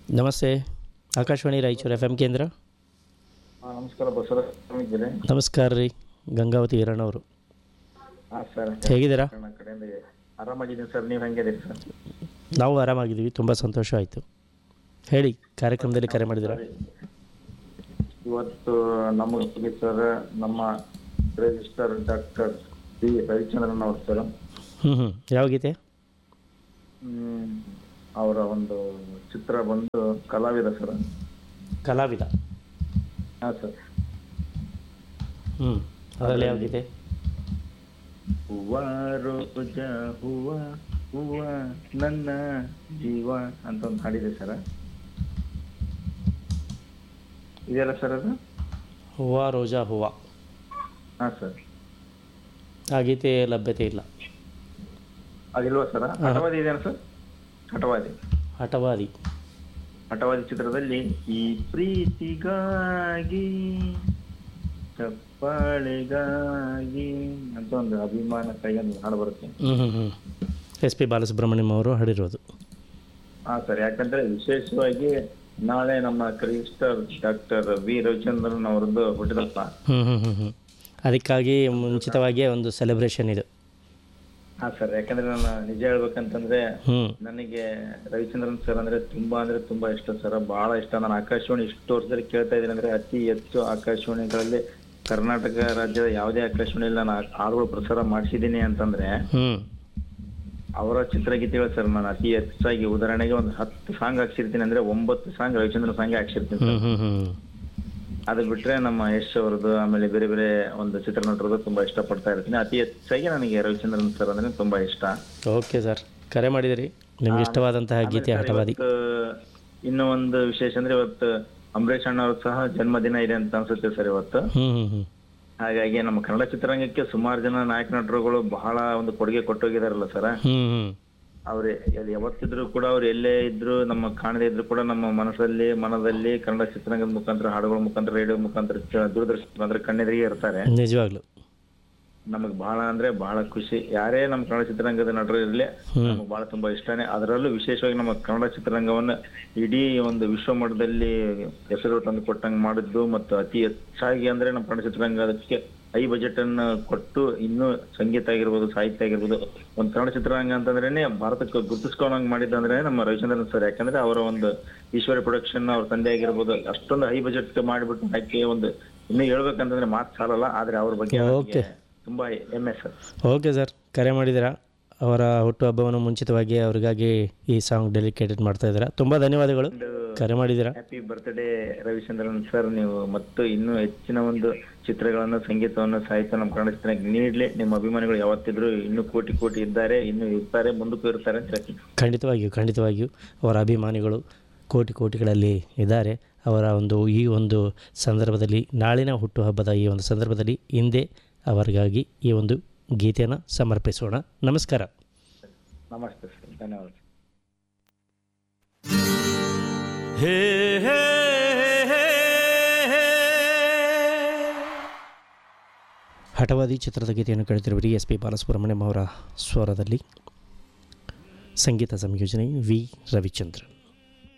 ನಮಸ್ತೆ Akashvani Raichur F M ಕೇಂದ್ರ ಹಾಂ ನಮಸ್ಕಾರ ಬಸವರಾಜ್ ಇದ್ದೀರಿ ನಮಸ್ಕಾರ ರೀ ಗಂಗಾವತಿ ಹಿರಣ್ಣವರು ಹಾಂ ಸರ್ ಹೇಗಿದ್ದೀರಾ ನನ್ನ ಕಡೆಯಿಂದ ಆರಾಮಾಗಿದ್ದೀನಿ ಸರ್ ನೀವು ಹೆಂಗಿದ್ದೀರಿ ಸರ್ ನಾವು ಆರಾಮಾಗಿದ್ದೀವಿ ತುಂಬ ಸಂತೋಷ ಆಯಿತು ಹೇಳಿ ಕಾರ್ಯಕ್ರಮದಲ್ಲಿ ಕರೆ ಮಾಡಿದ್ದೀರಾ ಇವತ್ತು ನಮ್ಮ ಒಟ್ಟಿಗೆ ಸರ್ ನಮ್ಮ ರಿಜಿಸ್ಟರ್ ಡಾಕ್ಟರ್ ಸಿ ರವಿಚಂದ್ರನ್ ಅವ್ರು ಸರ್ ಹ್ಞೂ ಹ್ಞೂ ಯಾವ ಗೀತೆ ಹ್ಮ್, ಅವರ ಒಂದು ಚಿತ್ರ ಬಂದು ಕಲಾವಿದ ಸರ್ ಕಲಾವಿದ ಹಾಂ ಸರ್ ಹ್ಞೂ ಅದರಲ್ಲಿ ಯಾವ ಗೀತೆ ಹೂವ ರೋಜ ಹೂವ ಹೂವ ನನ್ನ ಜೀವ ಅಂತ ಒಂದು ಹಾಡಿದೆ ಸರ್ ಇದೆಯಲ್ಲ ಸರ್ ಅದು ಹೂವ ರೋಜಾ ಹೂವ ಹಾಂ ಸರ್ ಆ ಗೀತೆ ಲಭ್ಯತೆ ಇಲ್ಲ ಅದಿಲ್ವಾ ಸರ್ ಹಠವಾದಿ ಇದೆಯಾ ಸರ್ ಹಠವಾದಿ ಹಠವಾದಿ ಹಠವಾದಿ ಚಿತ್ರದಲ್ಲಿ ಈ ಪ್ರೀತಿಗಾಗಿ ಚಪ್ಪಾಳೆಗಾಗಿ ಅಂತ ಒಂದು ಅಭಿಮಾನ ಕೈಗೊಂದು ಹಾಡು ಬರುತ್ತೆ ಹ್ಞೂ ಹ್ಞೂ ಹ್ಞೂ ಎಸ್ ಪಿ ಬಾಲಸುಬ್ರಹ್ಮಣ್ಯಂ ಅವರು ಹಾಡಿರೋದು ಹಾ ಸರ್ ಯಾಕಂದ್ರೆ ವಿಶೇಷವಾಗಿ ನಾಳೆ ನಮ್ಮ ಕ್ರಿಸ್ಟರ್ ಡಾಕ್ಟರ್ ವಿ ರವಿಚಂದ್ರನ್ ಅವರದ್ದು ಹುಟ್ಟಿದಪ್ಪ ಹ್ಞೂ ಹ್ಞೂ ಹ್ಞೂ ಹ್ಞೂ ಅದಕ್ಕಾಗಿ ಮುಂಚಿತವಾಗಿಯೇ ಒಂದು ಸೆಲೆಬ್ರೇಷನ್ ಇದು ಹಾ ಸರ್ ಯಾಕಂದ್ರೆ ನಾನು ನಿಜ ಹೇಳ್ಬೇಕಂತಂದ್ರೆ ಹ್ಞೂ ನನಗೆ ರವಿಚಂದ್ರನ್ ಸರ್ ಅಂದ್ರೆ ತುಂಬಾ ಅಂದ್ರೆ ತುಂಬಾ ಇಷ್ಟ ಸರ್ ಬಹಳ ಇಷ್ಟ ನಾನು ಆಕಾಶವಾಣಿ ಇಷ್ಟು ವರ್ಷದಲ್ಲಿ ಕೇಳ್ತಾ ಇದ್ದೀನಿ ಅಂದ್ರೆ ಅತಿ ಹೆಚ್ಚು ಆಕಾಶವಾಣಿಗಳಲ್ಲಿ ಕರ್ನಾಟಕ ರಾಜ್ಯದ ಯಾವುದೇ ಆಕಾಶವಾಣಿಯಲ್ಲಿ ನಾನು ಆ ಹಾಡುಗಳು ಪ್ರಸಾರ ಮಾಡಿಸಿದ್ದೀನಿ ಅಂತಂದ್ರೆ ಹ್ಞೂ ಅವರ ಚಿತ್ರಗೀತೆಗಳು ಸರ್ ನಾನು ಅತಿ ಹೆಚ್ಚಾಗಿ ಉದಾಹರಣೆಗೆ ಒಂದು ಹತ್ತು ಸಾಂಗ್ ಹಾಕ್ಸಿರ್ತೀನಿ ಅಂದ್ರೆ ಒಂಬತ್ತು ಸಾಂಗ್ ರವಿಚಂದ್ರನ್ ಸಾಂಗ್ ಹಾಕ್ಸಿರ್ತೀನಿ ಹ್ಞೂ ಸರ್ ಹ್ಞೂ ಹ್ಞೂ ಅದು ಬಿಟ್ರೆ ನಮ್ಮ ಯಶ್ ಅವರದ್ದು ಆಮೇಲೆ ಬೇರೆ ಬೇರೆ ಒಂದು ಚಿತ್ರನಟರದ್ದು ತುಂಬಾ ಇಷ್ಟಪಡ್ತಾ ಇರ್ತೀನಿ ಅತಿ ಹೆಚ್ಚಾಗಿ ನನಗೆ ರವಿಚಂದ್ರನ್ ಸರ್ ಅಂದ್ರೆ ತುಂಬಾ ಇಷ್ಟ ಓಕೆ ಸರ್ ಕರೆ ಮಾಡಿದಿರಿ ನಿಮ್ಗೆ ಇಷ್ಟವಾದಂತಹ ಗೀತೆ ಆಮೇಲೆ ಸರ್ ಹಠವಾದಿ ಇವತ್ತು ಇನ್ನೂ ಒಂದು ವಿಶೇಷ ಅಂದ್ರೆ ಇವತ್ತು ಅಂಬರೀಷ್ ಅಣ್ಣ ಅವ್ರ ಸಹ ಜನ್ಮದಿನ ಇದೆ ಅಂತ ಅನ್ಸುತ್ತೆ ಸರ್ ಇವತ್ತು ಹ್ಞೂ ಹ್ಞೂ ಹ್ಞೂ ಹಾಗಾಗಿ ನಮ್ಮ ಕನ್ನಡ ಚಿತ್ರರಂಗಕ್ಕೆ ಸುಮಾರು ಜನ ನಾಯಕ ನಟರುಗಳು ಬಹಳ ಒಂದು ಕೊಡುಗೆ ಕೊಟ್ಟೋಗಿದಾರಲ್ಲ ಸರ್ ಹ್ಞೂ ಹ್ಞೂ ಅವ್ರು ಎಲ್ಲಿ ಯಾವತ್ತಿದ್ರು ಕೂಡ ಅವ್ರು ಎಲ್ಲೇ ಇದ್ರು ನಮ್ಮ ಕಾಣದೇ ಇದ್ರು ಕೂಡ ನಮ್ಮ ಮನಸ್ಸಲ್ಲಿ ಮನದಲ್ಲಿ ಕನ್ನಡ ಚಿತ್ರರಂಗದ ಮುಖಾಂತರ ಹಾಡುಗಳ ಮುಖಾಂತರ ರೇಡಿಯೋ ಮುಖಾಂತರ ಚ- ದೂರದರ್ಶನ ಮುಖಾಂತರ ಕಣ್ಣೆದುರಿಗೆ ಇರ್ತಾರೆ ನಿಜವಾಗ್ಲು ನಮಗ್ ಬಹಳ ಅಂದ್ರೆ ಬಹಳ ಖುಷಿ ಯಾರೇ ನಮ್ಮ ಕನ್ನಡ ಚಿತ್ರರಂಗದ ನಟರು ಇರಲಿ ನಮಗ್ ಬಹಳ ತುಂಬಾ ಇಷ್ಟನೇ ಅದರಲ್ಲೂ ವಿಶೇಷವಾಗಿ ನಮ್ಮ ಕನ್ನಡ ಚಿತ್ರರಂಗವನ್ನ ಇಡೀ ಒಂದು ವಿಶ್ವ ಮಟ್ಟದಲ್ಲಿ ಹೆಸರು ತಂದು ಕೊಟ್ಟಂಗ್ ಮಾಡಿದ್ದು ಮತ್ತು ಅತಿ ಹೆಚ್ಚಾಗಿ ಅಂದ್ರೆ ನಮ್ಮ ಕನ್ನಡ ಚಿತ್ರರಂಗ ಅದಕ್ಕೆ ಹೈ ಬಜೆಟ್ ಅನ್ನ ಕೊಟ್ಟು ಇನ್ನೂ ಸಂಗೀತ ಆಗಿರ್ಬೋದು ಸಾಹಿತ್ಯ ಆಗಿರ್ಬೋದು ಒಂದು ಕನ್ನಡ ಚಿತ್ರರಂಗ ಅಂತಂದ್ರೇನೆ ಭಾರತಕ್ಕೆ ಗುರುತಿಸ್ಕೊಂಡಂಗ್ ಮಾಡಿದ್ದಂದ್ರೆ ನಮ್ಮ ರವಿಚಂದ್ರನ್ ಸರ್ ಯಾಕಂದ್ರೆ ಅವರ ಒಂದು ಈಶ್ವರಿ ಪ್ರೊಡಕ್ಷನ್ ಅವ್ರ ತಂದೆ ಆಗಿರ್ಬೋದು ಅಷ್ಟೊಂದು ಹೈ ಬಜೆಟ್ ಮಾಡಿಬಿಟ್ಟು ಹಾಕಿ ಒಂದು ಇನ್ನು ಹೇಳ್ಬೇಕಂತಂದ್ರೆ ಮಾತು ಸಾಲಲ್ಲ ಆದ್ರೆ ಅವ್ರ ಬಗ್ಗೆ Okay. ನನಗೆ ತುಂಬಾ ಹೆಮ್ಮೆ ಸರ್ ಓಕೆ ಸರ್ ಕರೆ ಮಾಡಿದ್ದೀರಾ ಅವರ ಹುಟ್ಟುಹಬ್ಬವನ್ನು ಮುಂಚಿತವಾಗಿ ಅವರಿಗಾಗಿ ಈ ಸಾಂಗ್ ಡೆಲಿಕೇಟೆಡ್ ಮಾಡ್ತಾ ಇದ್ದೀರಾ ತುಂಬ ಧನ್ಯವಾದಗಳು ಕರೆ ಮಾಡಿದ್ದೀರಾ ಹ್ಯಾಪಿ ಬರ್ತ್ಡೇ ರವಿಚಂದ್ರನ್ ಸರ್ ನೀವು ಮತ್ತು ಇನ್ನೂ ಹೆಚ್ಚಿನ ಒಂದು ಚಿತ್ರಗಳನ್ನು ಸಂಗೀತವನ್ನು ಸಾಹಿತ್ಯ ನಮ್ಮ ಕನ್ನಡ ಚಿತ್ರಕ್ಕೆ ನೀಡಲಿ ನಿಮ್ಮ ಅಭಿಮಾನಿಗಳು ಯಾವತ್ತಿದ್ರು ಇನ್ನೂ ಕೋಟಿ ಕೋಟಿ ಇದ್ದಾರೆ ಇನ್ನೂ ಇರ್ತಾರೆ ಮುಂದಕ್ಕೂ ಇರ್ತಾರೆ ಅಂತ ಹೇಳ್ತೀನಿ ಖಂಡಿತವಾಗಿಯೂ ಖಂಡಿತವಾಗಿಯೂ ಅವರ ಅಭಿಮಾನಿಗಳು ಕೋಟಿ ಕೋಟಿಗಳಲ್ಲಿ ಇದ್ದಾರೆ ಅವರ ಒಂದು ಈ ಒಂದು ಸಂದರ್ಭದಲ್ಲಿ ನಾಳಿನ ಹುಟ್ಟುಹಬ್ಬದ ಈ ಒಂದು ಸಂದರ್ಭದಲ್ಲಿ ಹಿಂದೆ ಅವರಿಗಾಗಿ ಈ ಒಂದು ಗೀತೆಯನ್ನು ಸಮರ್ಪಿಸೋಣ ನಮಸ್ಕಾರ ನಮಸ್ತೆ ಸರ್ ಧನ್ಯವಾದ ಹಠವಾದಿ ಚಿತ್ರದ ಗೀತೆಯನ್ನು ಕೇಳ್ತಿರುವಿರಿ ಎಸ್ ಪಿ ಬಾಲಸುಬ್ರಹ್ಮಣ್ಯಂ ಅವರ ಸ್ವರದಲ್ಲಿ ಸಂಗೀತ ಸಂಯೋಜನೆ ವಿ ರವಿಚಂದ್ರನ್